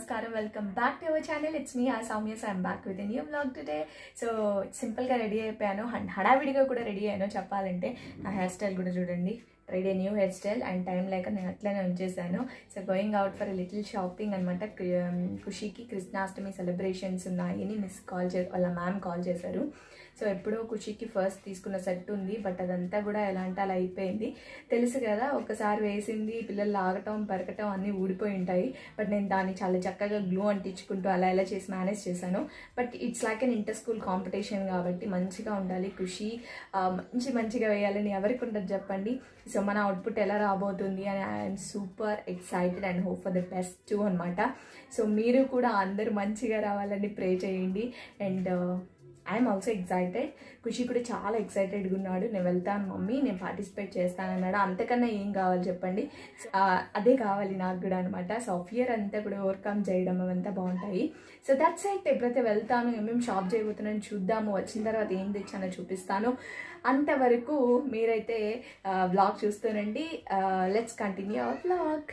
నమస్కారం welcome back to our channel it's me uh Soumya I'm back with new blog today so సింపుల్గా ready అయిపోయాను and హడావిడిగా కూడా ready అయ్యాను చెప్పాలంటే నా హెయిర్ స్టైల్ కూడా చూడండి ready new hair style and time లేక నేను అట్లనే ఉంచేసాను so going out for little shopping అనమాట ఖుషీకి కృష్ణాష్టమి సెలబ్రేషన్స్ ఉన్నాయని మిస్ కాల్ చే వాళ్ళ మ్యామ్ కాల్ చేశారు సో ఎప్పుడో ఖుషీకి ఫస్ట్ తీసుకున్న సెట్ ఉంది బట్ అదంతా కూడా ఎలా అంటే అలా అయిపోయింది తెలుసు కదా ఒకసారి వేసింది పిల్లలు లాగటం పెరగటం అన్నీ ఊడిపోయి ఉంటాయి బట్ నేను దాన్ని చాలా చక్కగా గ్లూ అంటించుకుంటూ అలా ఎలా చేసి మేనేజ్ చేశాను but it's like an inter school competition కాబట్టి మంచిగా ఉండాలి ఖుషి ఆ, మంచి మంచిగా వేయాలని ఎవరికి ఉండదు చెప్పండి సో మన అవుట్పుట్ ఎలా రాబోతుంది అని I'm super excited and hope for the best అనమాట సో మీరు కూడా అందరూ మంచిగా రావాలని ప్రే చేయండి and I'm also excited Khushi కూడా చాలా ఎక్సైటెడ్గా ఉన్నాడు నేను వెళ్తాను మమ్మీ నేను పార్టిసిపేట్ చేస్తానన్నాడు అంతకన్నా ఏం కావాలి చెప్పండి సో, ఆ, అదే కావాలి నాకు కూడా అనమాట సో ఫియర్ అంతా కూడా ఓవర్కమ్ చేయడం అవంతా బాగుంటాయి సో దట్స్ ఎట్ ఎప్పుడైతే వెళ్తాను ఏమేమి షాప్ చేయబోతున్నాను చూద్దాము వచ్చిన తర్వాత ఏం తెచ్చానో చూపిస్తాను అంతవరకు మీరైతే వ్లాగ్ చూస్తానండి లెట్స్ కంటిన్యూ అవర్ వ్లాగ్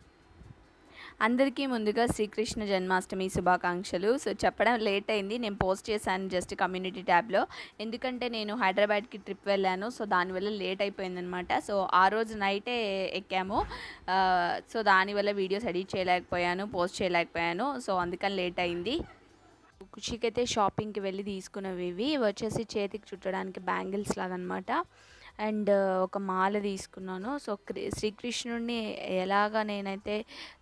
అందరికీ ముందుగా శ్రీకృష్ణ జన్మాష్టమి శుభాకాంక్షలు సో చెప్పడం లేట్ అయింది నేను పోస్ట్ చేశాను జస్ట్ కమ్యూనిటీ ట్యాబ్లో ఎందుకంటే నేను హైదరాబాద్కి ట్రిప్ వెళ్ళాను సో దానివల్ల లేట్ అయిపోయిందనమాట సో ఆ రోజు నైటే ఎక్కాము ఆ, సో దానివల్ల వీడియోస్ ఎడిట్ చేయలేకపోయాను పోస్ట్ చేయలేకపోయాను సో అందుకని లేట్ అయింది ఖుషికైతే షాపింగ్కి వెళ్ళి తీసుకున్నవి ఇవి ఇవి వచ్చేసి చేతికి చుట్టడానికి బ్యాంగిల్స్ లాగా అనమాట అండ్ ఒక మాల తీసుకున్నాను సో క్రి శ్రీకృష్ణుడిని ఎలాగా నేనైతే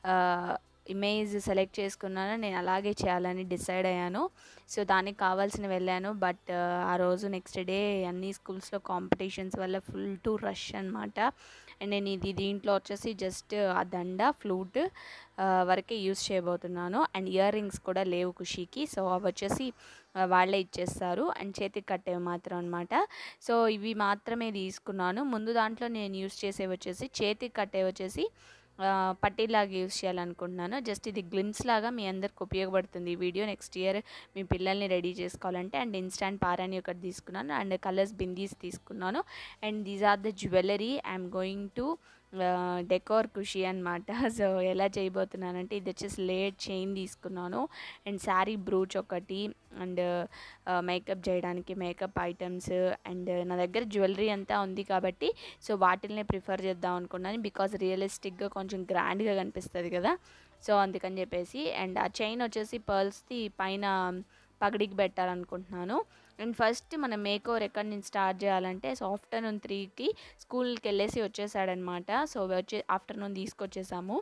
ఇమేజ్ సెలెక్ట్ చేసుకున్నానో నేను అలాగే చేయాలని డిసైడ్ అయ్యాను సో దానికి కావాల్సిన వెళ్ళాను బట్ ఆ రోజు నెక్స్ట్ డే అన్ని స్కూల్స్లో కాంపిటీషన్స్ వల్ల ఫుల్ టు రష్ అనమాట అండ్ నేను ఇది దీంట్లో వచ్చేసి జస్ట్ ఆ దండ ఫ్లూట్ వరకే యూస్ చేయబోతున్నాను అండ్ ఇయర్ రింగ్స్ కూడా లేవు ఖుషీకి సో అవి వచ్చేసి ఆ, వాళ్ళే ఇచ్చేస్తారు అండ్ చేతికి కట్టేవి మాత్రం అనమాట సో ఇవి మాత్రమే తీసుకున్నాను ముందు దాంట్లో నేను యూస్ చేసేవి వచ్చేసి చేతికి కట్టేవి వచ్చేసి ఆ, పట్టీలాగా యూస్ చేయాలనుకుంటున్నాను జస్ట్ ఇది గ్లిమ్స్ లాగా మీ అందరికి ఉపయోగపడుతుంది ఈ వీడియో నెక్స్ట్ ఇయర్ మీ పిల్లల్ని రెడీ చేసుకోవాలంటే అండ్ ఇన్స్టాంట్ పారాని ఒకటి తీసుకున్నాను అండ్ కలర్స్ బిందీస్ తీసుకున్నాను and these are the jewellery I'm going to decor Khushi అనమాట సో ఎలా చేయబోతున్నానంటే ఇది వచ్చేసి లేట్ చైన్ తీసుకున్నాను అండ్ శారీ బ్రూచ్ ఒకటి అండ్ మేకప్ చేయడానికి మేకప్ ఐటమ్స్ అండ్ నా దగ్గర జ్యువెలరీ అంతా ఉంది కాబట్టి సో వాటిల్నే ప్రిఫర్ చేద్దాం అనుకున్నాను బికాజ్ రియలిస్టిక్గా కొంచెం గ్రాండ్గా కనిపిస్తుంది కదా సో అందుకని చెప్పేసి అండ్ ఆ చైన్ వచ్చేసి పర్ల్స్ది పైన పగడికి పెట్టాలనుకుంటున్నాను అండ్ ఫస్ట్ మన మేక్ ఓవర్ ఎక్కడి నుంచి స్టార్ట్ చేయాలంటే సో ఆఫ్టర్నూన్ త్రీకి స్కూల్కి వెళ్ళేసి వచ్చేసాడనమాట సో వచ్చే ఆఫ్టర్నూన్ తీసుకొచ్చేసాము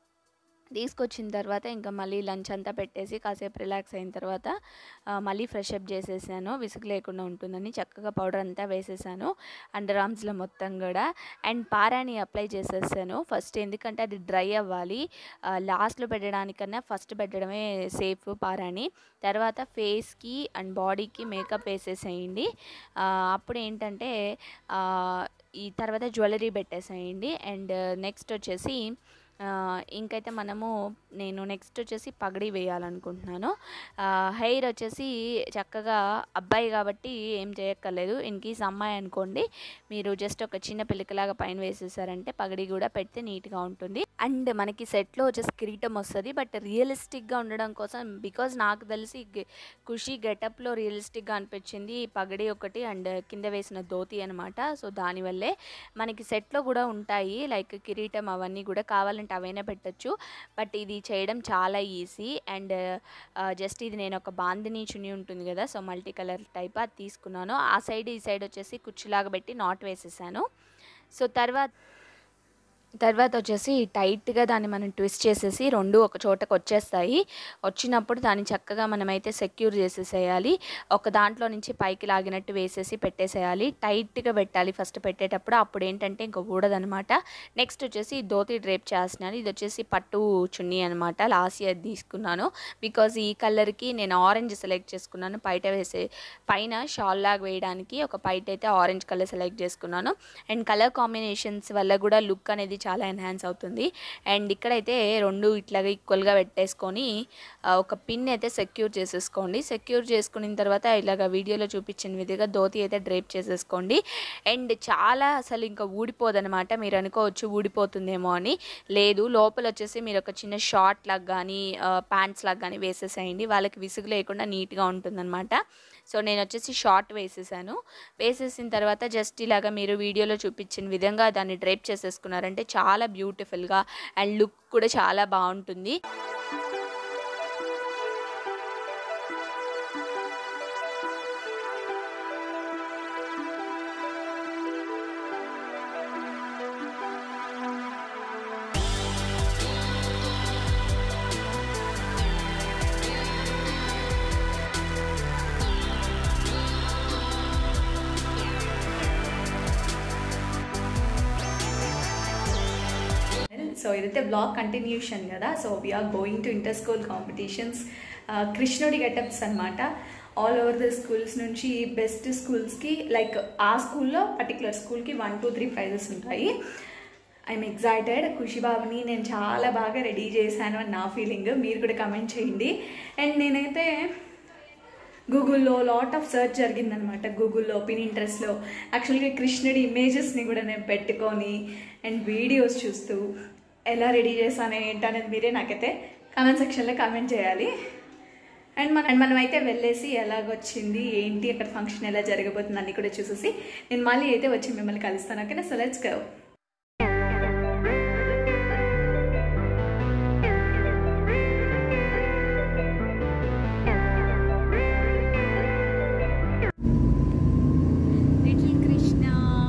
తీసుకొచ్చిన తర్వాత ఇంకా మళ్ళీ లంచ్ అంతా పెట్టేసి కాసేపు రిలాక్స్ అయిన తర్వాత ఆ, మళ్ళీ ఫ్రెష్ అప్ చేసేసాను విసుగు లేకుండా ఉంటుందని చక్కగా పౌడర్ అంతా వేసేసాను అండర్ ఆర్మ్స్లో మొత్తం కూడా అండ్ పారాని అప్లై చేసేసాను ఫస్ట్ ఎందుకంటే అది డ్రై అవ్వాలి ఆ, లాస్ట్లో పెట్టడానికన్నా ఫస్ట్ పెట్టడమే సేఫ్ పారాని తర్వాత ఫేస్కి అండ్ బాడీకి మేకప్ వేసేసేయండి ఆ, అప్పుడు ఏంటంటే ఆ, ఈ తర్వాత జ్యువెలరీ పెట్టేసేయండి అండ్ నెక్స్ట్ వచ్చేసి ఆ, ఇంకైతే మనము నేను నెక్స్ట్ వచ్చేసి పగడి వేయాలనుకుంటున్నాను హెయిర్ వచ్చేసి చక్కగా అబ్బాయి కాబట్టి ఏం చేయక్కర్లేదు ఇన్ కేస్ అమ్మాయి అనుకోండి మీరు జస్ట్ ఒక చిన్న పిల్లకలాగా పైన వేసేసారంటే పగడి కూడా పెడితే నీట్గా ఉంటుంది అండ్ మనకి సెట్లో వచ్చేసి కిరీటం వస్తుంది బట్ రియలిస్టిక్గా ఉండడం కోసం బికాజ్ నాకు తెలిసి గె- ఖుషి గెటప్లో రియలిస్టిక్గా అనిపించింది ఈ పగడి ఒకటి అండ్ కింద వేసిన ధోతి అనమాట సో దానివల్లే మనకి సెట్లో కూడా ఉంటాయి లైక్ కిరీటం అవన్నీ కూడా కావాలంటే అవైనా పెట్టచ్చు బట్ ఇది చేయడం చాలా ఈజీ అండ్ జస్ట్ ఇది నేను ఒక బాందిని చుని ఉంటుంది కదా సో మల్టీ కలర్ టైప్ అది తీసుకున్నాను ఆ సైడ్ ఈ సైడ్ వచ్చేసి కుచ్చులాగా పెట్టి నాట్ వేసేసాను సో తర్వాత తర్వాత వచ్చేసి టైట్గా దాన్ని మనం ట్విస్ట్ చేసేసి రెండు ఒక చోటకు వచ్చేస్తాయి వచ్చినప్పుడు దాన్ని చక్కగా మనమైతే సెక్యూర్ చేసేసేయాలి ఒక దాంట్లో నుంచి పైకి లాగినట్టు వేసేసి పెట్టేసేయాలి టైట్గా పెట్టాలి ఫస్ట్ పెట్టేటప్పుడు అప్పుడు ఏంటంటే ఇంకా ఊడదనమాట నెక్స్ట్ వచ్చేసి ధోతి డ్రేప్ చేస్తున్నాను ఇది వచ్చేసి పట్టు చున్నీ అనమాట లాస్ట్ ఇయర్ తీసుకున్నాను బికాజ్ ఈ కలర్కి నేను ఆరెంజ్ సెలెక్ట్ చేసుకున్నాను బయట వేసే పైన షాల్ లాగా వేయడానికి ఒక పైట అయితే ఆరెంజ్ కలర్ సెలెక్ట్ చేసుకున్నాను అండ్ కలర్ కాంబినేషన్స్ వల్ల కూడా లుక్ అనేది చాలా ఎన్హాన్స్ అవుతుంది అండ్ ఇక్కడైతే రెండు ఇట్లాగా ఈక్వల్గా పెట్టేసుకొని ఆ, ఒక పిన్ అయితే సెక్యూర్ చేసేసుకోండి సెక్యూర్ చేసుకున్న తర్వాత ఇలాగ వీడియోలో చూపించిన విధంగా ధోతి అయితే డ్రేప్ చేసేసుకోండి అండ్ చాలా అసలు ఇంకా ఊడిపోదనమాట మీరు అనుకోవచ్చు ఊడిపోతుందేమో అని లేదు లోపల వచ్చేసి మీరు ఒక చిన్న షార్ట్ లాగా కానీ ప్యాంట్స్ లాగా కానీ వేసేసేయండి వాళ్ళకి విసుగు లేకుండా నీట్గా ఉంటుందన్నమాట సో నేను వచ్చేసి షార్ట్ వేసేసాను వేసేసిన తర్వాత జస్ట్ ఇలాగా మీరు వీడియోలో చూపించిన విధంగా దాన్ని డ్రైప్ చేసేసుకున్నారంటే చాలా బ్యూటిఫుల్గా అండ్ లుక్ కూడా చాలా బాగుంటుంది సో ఇదైతే బ్లాగ్ కంటిన్యూషన్ కదా so we are going to inter school competitions కృష్ణుడి గెటప్స్ అనమాట ఆల్ ఓవర్ ద స్కూల్స్ నుంచి బెస్ట్ స్కూల్స్కి లైక్ ఆ స్కూల్లో పర్టికులర్ స్కూల్కి వన్ టూ త్రీ ప్రైజెస్ ఉంటాయి ఐఎమ్ ఎగ్జైటెడ్ ఖుషిబాబుని నేను చాలా బాగా రెడీ చేశాను అని నా ఫీలింగ్ మీరు కూడా కమెంట్ చేయండి అండ్ నేనైతే గూగుల్లో లాట్ ఆఫ్ సర్చ్ జరిగిందనమాట గూగుల్లో పిన్ ఇంట్రెస్ట్లో యాక్చువల్గా కృష్ణుడి ఇమేజెస్ని కూడా నేను పెట్టుకొని అండ్ వీడియోస్ చూస్తూ ఎలా రెడీ చేశాను ఏంటనేది మీరే నాకైతే కామెంట్ సెక్షన్లో కామెంట్ చేయాలి అండ్ మన మనం అయితే వెళ్ళేసి ఎలాగొచ్చింది ఏంటి అక్కడ ఫంక్షన్ ఎలా జరగబోతుంది అన్ని కూడా చూసేసి నేను మళ్ళీ అయితే వచ్చి మిమ్మల్ని కలుస్తాను ఓకేనా so let's go little Krishna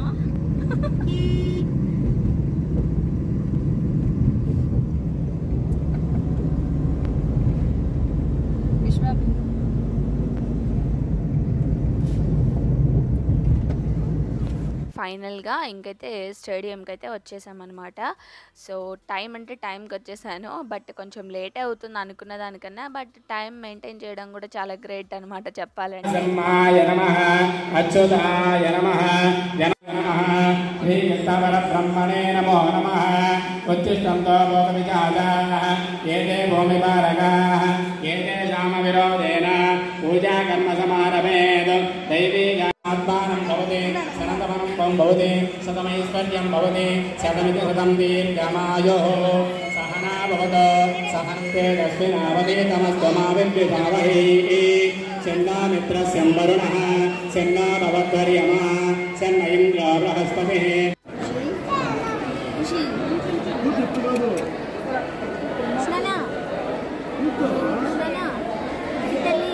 ఫైనల్గా ఇంకైతే స్టేడియంకి అయితే వచ్చేసామన్నమాట సో టైం అంటే టైంకి వచ్చేసాను బట్ కొంచెం లేట్ అవుతుంది అనుకున్న దానికన్నా బట్ టైం మెయింటైన్ చేయడం కూడా చాలా గ్రేట్ అనమాట చెప్పాలంటే బ్రహ్మాయ నమ అచ్యుతాయ నమ జన నమ శ్రీకృష్ణవర బ్రహ్మణే నమో నమ ఉత్తిష్టంతో భోగవిచారా ఏతే భూమిపాలకా ఏతే శామ విరోధేన పూజా కర్మ సమారభేద్ దైవీ ఆత్మానం భవతి శనంతమనం త్వం భవతి శతమైశ్వర్యం భవతి శతమితి శతం దీర్ఘమాయో సహనా భవతో సహనంతే తస్మినావతి తమస్త్వమావిద్విషావహై చెన్నామిత్రస్యం వరుణः చెన్నా భవద్వర్యమా చెన్న ఇంద్ర బృహస్పతిः కృష్ణనా కృష్ణనా తల్లి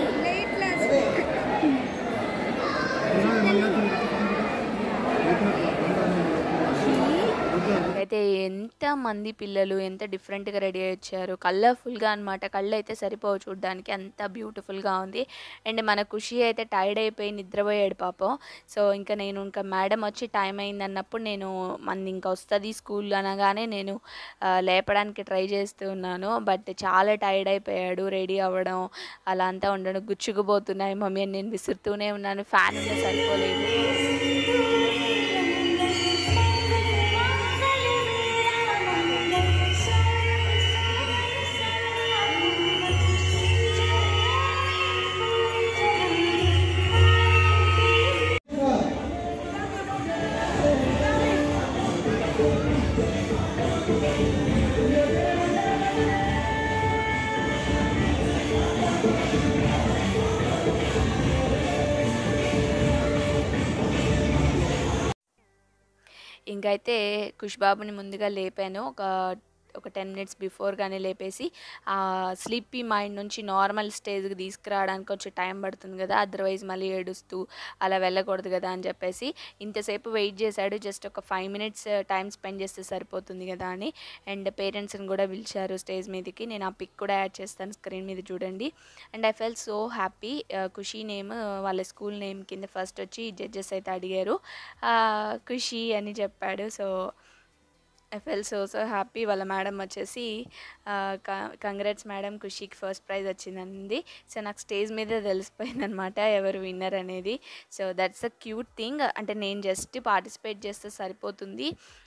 అయితే ఎంత మంది పిల్లలు ఎంత డిఫరెంట్గా రెడీ అయ్యి వచ్చారు కలర్ఫుల్గా అనమాట కళ్ళు అయితే సరిపోవు చూడడానికి అంత బ్యూటిఫుల్గా ఉంది అండ్ మన ఖుషి అయితే టైర్డ్ అయిపోయి నిద్రపోయాడు పాపం సో ఇంకా నేను ఇంకా మేడం వచ్చి టైం అయింది అన్నప్పుడు నేను మన ఇంకా వస్తుంది స్కూల్ అనగానే నేను ఆ, లేపడానికి ట్రై చేస్తూ ఉన్నాను బట్ చాలా టైర్డ్ అయిపోయాడు రెడీ అవ్వడం అలా అంతా ఉండడం గుచ్చుకుపోతున్నాయి మమ్మీ అని నేను విసురుతూనే ఉన్నాను ఫ్యాన్ ఉంటే సరిపోలేదు ఇంకైతే కుష్బాబుని ముందుగా లేపాను ఒక ఒక టెన్ మినిట్స్ బిఫోర్గానే లేపేసి ఆ స్లీపీ మైండ్ నుంచి నార్మల్ స్టేజ్కి తీసుకురావడానికి కొంచెం టైం పడుతుంది కదా అదర్వైజ్ మళ్ళీ ఏడుస్తూ అలా వెళ్ళకూడదు కదా అని చెప్పేసి ఇంతసేపు వెయిట్ చేశాడు జస్ట్ ఒక ఫైవ్ మినిట్స్ టైం స్పెండ్ చేస్తే సరిపోతుంది కదా అని అండ్ పేరెంట్స్ని కూడా పిలిచారు స్టేజ్ మీదకి నేను ఆ పిక్ కూడా యాడ్ చేస్తాను స్క్రీన్ మీద చూడండి and I fell so happy Khushi name వాళ్ళ స్కూల్ నేమ్ కింద ఫస్ట్ వచ్చి జడ్జెస్ అయితే అడిగారు ఆ, ఖుషి అని చెప్పాడు so I fell so so happy వాళ్ళ మేడం వచ్చేసి కంగ్రాట్స్ మేడం ఖుషికి ఫస్ట్ ప్రైజ్ వచ్చిందండి సో నాకు స్టేజ్ మీద తెలిసిపోయింది అనమాట ఎవరు విన్నర్ అనేది so that's a cute thing అంటే నేను జస్ట్ పార్టిసిపేట్ చేస్తే సరిపోతుంది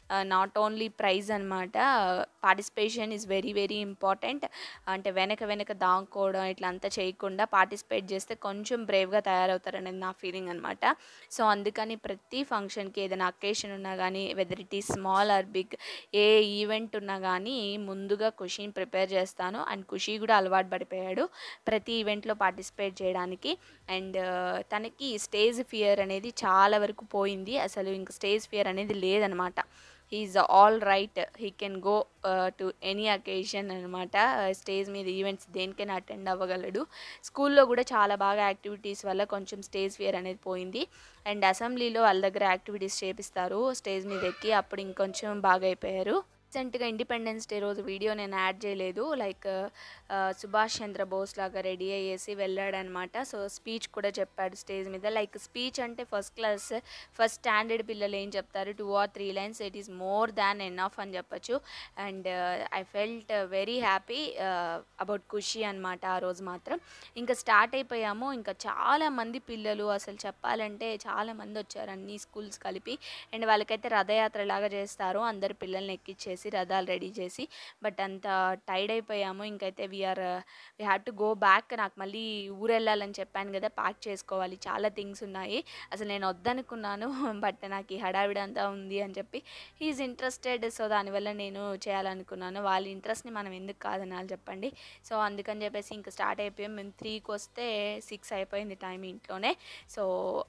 నాట్ ఓన్లీ ప్రైజ్ అనమాట participation is very very important అంటే వెనక వెనక దాక్కోవడం ఇట్లా అంతా చేయకుండా పార్టిసిపేట్ చేస్తే కొంచెం బ్రేవ్గా తయారవుతారనేది నా ఫీలింగ్ అనమాట సో అందుకని ప్రతి ఫంక్షన్కి ఏదైనా అకేషన్ ఉన్నా కానీ whether it is small or big a event ఉన్నా కానీ ముందుగా ఖుషీని ప్రిపేర్ చేస్తాను అండ్ ఖుషీ కూడా అలవాటు పడిపోయాడు ప్రతి ఈవెంట్లో పార్టిసిపేట్ చేయడానికి అండ్ తనకి స్టేజ్ ఫియర్ అనేది చాలా వరకు పోయింది అసలు ఇంక స్టేజ్ ఫియర్ అనేది లేదనమాట is all right he can go to any occasion అనమాట స్టేజ్ మీద ఈవెంట్స్ దేనికైనా అటెండ్ అవ్వగలడు స్కూల్లో కూడా చాలా బాగా యాక్టివిటీస్ వల్ల కొంచెం స్టేజ్ ఫియర్ అనేది పోయింది అండ్ అసెంబ్లీలో వాళ్ళ దగ్గర యాక్టివిటీస్ చేపిస్తారు స్టేజ్ మీద ఎక్కి అప్పుడు ఇంకొంచెం బాగా అయిపోయారు రీసెంట్గా ఇండిపెండెన్స్ డే రోజు వీడియో నేను యాడ్ చేయలేదు లైక్ సుభాష్ చంద్రబోస్ లాగా రెడీ అయ్యేసి వెళ్ళాడనమాట సో స్పీచ్ కూడా చెప్పాడు స్టేజ్ మీద లైక్ స్పీచ్ అంటే ఫస్ట్ క్లాస్ ఫస్ట్ స్టాండర్డ్ పిల్లలు ఏం చెప్తారు two or three lines it is more than enough అని చెప్పొచ్చు and I felt very happy about Khushi అనమాట ఆ రోజు మాత్రం ఇంకా స్టార్ట్ అయిపోయాము ఇంకా చాలా మంది పిల్లలు అసలు చెప్పాలంటే చాలా మంది వచ్చారు అన్ని స్కూల్స్ కలిపి అండ్ వాళ్ళకైతే రథయాత్ర లాగా చేస్తారు అందరు పిల్లల్ని ఎక్కిచ్చేసి రథాలు రెడీ చేసి బట్ అంత టైర్డ్ అయిపోయాము ఇంకైతే we are we had to go back నాకు మళ్ళీ ఊరు వెళ్ళాలని చెప్పాను కదా ప్యాక్ చేసుకోవాలి చాలా థింగ్స్ ఉన్నాయి అసలు నేను వద్దనుకున్నాను బట్ నాకు ఈ హడావిడి అంతా ఉంది అని చెప్పి హీఈస్ ఇంట్రెస్టెడ్ సో దానివల్ల నేను చేయాలనుకున్నాను వాళ్ళ ఇంట్రెస్ట్ని మనం ఎందుకు కాదనాలి చెప్పండి సో అందుకని చెప్పేసి ఇంకా స్టార్ట్ అయిపోయాం మేము త్రీకి వస్తే సిక్స్ అయిపోయింది టైం ఇంట్లోనే సో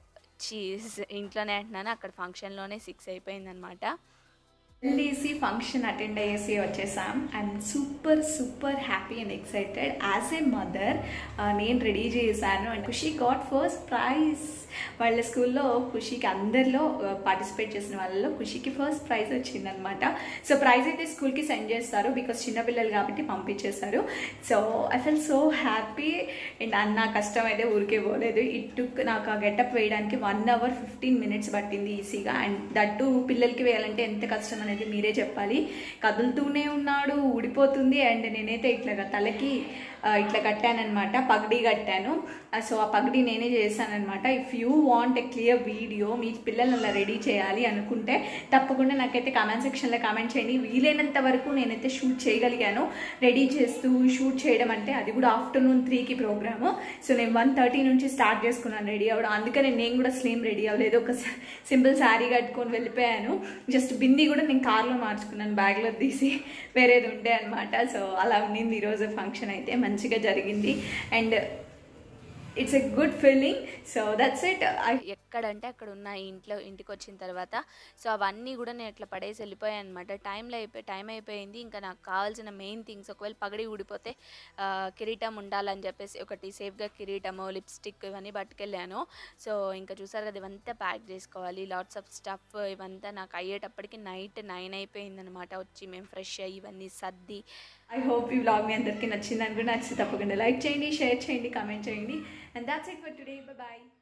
చీజ్ ఇంట్లోనే అంటున్నాను అక్కడ ఫంక్షన్లోనే సిక్స్ అయిపోయింది అనమాట వెళ్ళేసి ఫంక్షన్ అటెండ్ అయ్యేసి వచ్చేసాం I'm super super happy and excited as a mother నేను రెడీ చేశాను and Khushi got first prize వాళ్ళ స్కూల్లో ఖుషికి అందరిలో పార్టిసిపేట్ చేసిన వాళ్ళలో ఖుషికి ఫస్ట్ ప్రైజ్ వచ్చిందనమాట సో ప్రైజ్ అయితే స్కూల్కి సెండ్ చేస్తారు బికాస్ చిన్నపిల్లలు కాబట్టి పంపించేశారు so I fell so happy and అన్న కష్టం అయితే ఊరికే పోలేదు ఇట్ టుక్ నాకు ఆ గెటప్ వేయడానికి వన్ అవర్ ఫిఫ్టీన్ మినిట్స్ పట్టింది ఈజీగా అండ్ దట్టు పిల్లలకి వేయాలంటే ఎంత కష్టం అనేది మీరే చెప్పాలి కదులుతూనే ఉన్నాడు ఊడిపోతుంది అండ్ నేనైతే ఇట్లా తలకి ఆ, ఇట్లా కట్టానమాట పగడి కట్టాను ఆ, సో ఆ పగడి నేనే చేశానమాట if you want a clear video మీ పిల్లల్ని అలా రెడీ చేయాలి అనుకుంటే తప్పకుండా నాకైతే కామెంట్ సెక్షన్లో కామెంట్ చేయండి వీలైనంత వరకు నేనైతే షూట్ చేయగలిగాను రెడీ చేస్తూ షూట్ చేయడం అంటే అది కూడా ఆఫ్టర్నూన్ త్రీకి ప్రోగ్రాము సో నేను వన్ థర్టీ నుంచి స్టార్ట్ చేసుకున్నాను రెడీ అవ్వడం అందుకని నేను కూడా స్లీమ్ రెడీ అవ్వలేదు ఒక సింపుల్ శారీ కట్టుకొని వెళ్ళిపోయాను జస్ట్ బింది కూడా నేను కార్లో మార్చుకున్నాను బ్యాగ్లో తీసి వేరేది ఉండే అనమాట సో అలా ఉండింది ఈరోజు ఫంక్షన్ అయితే మంచిగా జరిగింది and it's a good feeling so that's it I ఎక్కడంటే అక్కడ ఉన్న ఇంట్లో ఇంటికి వచ్చిన తర్వాత సో అవన్నీ కూడా నేను ఇట్లా పడేసి వెళ్ళిపోయాను అనమాట టైంలో అయిపోయి టైం అయిపోయింది ఇంకా నాకు కావాల్సిన మెయిన్ థింగ్స్ ఒకవేళ పగడి ఊడిపోతే ఆ, కిరీటం ఉండాలని చెప్పేసి ఒకటి సేఫ్గా కిరీటము లిప్స్టిక్ ఇవన్నీ పట్టుకెళ్ళాను సో ఇంకా చూసారు కదా ఇవంతా ప్యాక్ చేసుకోవాలి లాట్స్ ఆఫ్ స్టఫ్ ఇవంతా నాకు అయ్యేటప్పటికి నైట్ నైన్ అయిపోయింది అనమాట వచ్చి మేము ఫ్రెష్ అయ్యి ఇవన్నీ సర్ది ఐ హోప్ ఈ వ్లాగ్ మీ అందరికీ నచ్చింది అనుకుంటే నచ్చితే తప్పకుండా లైక్ చేయండి షేర్ చేయండి కామెంట్ చేయండి and that's it for today bye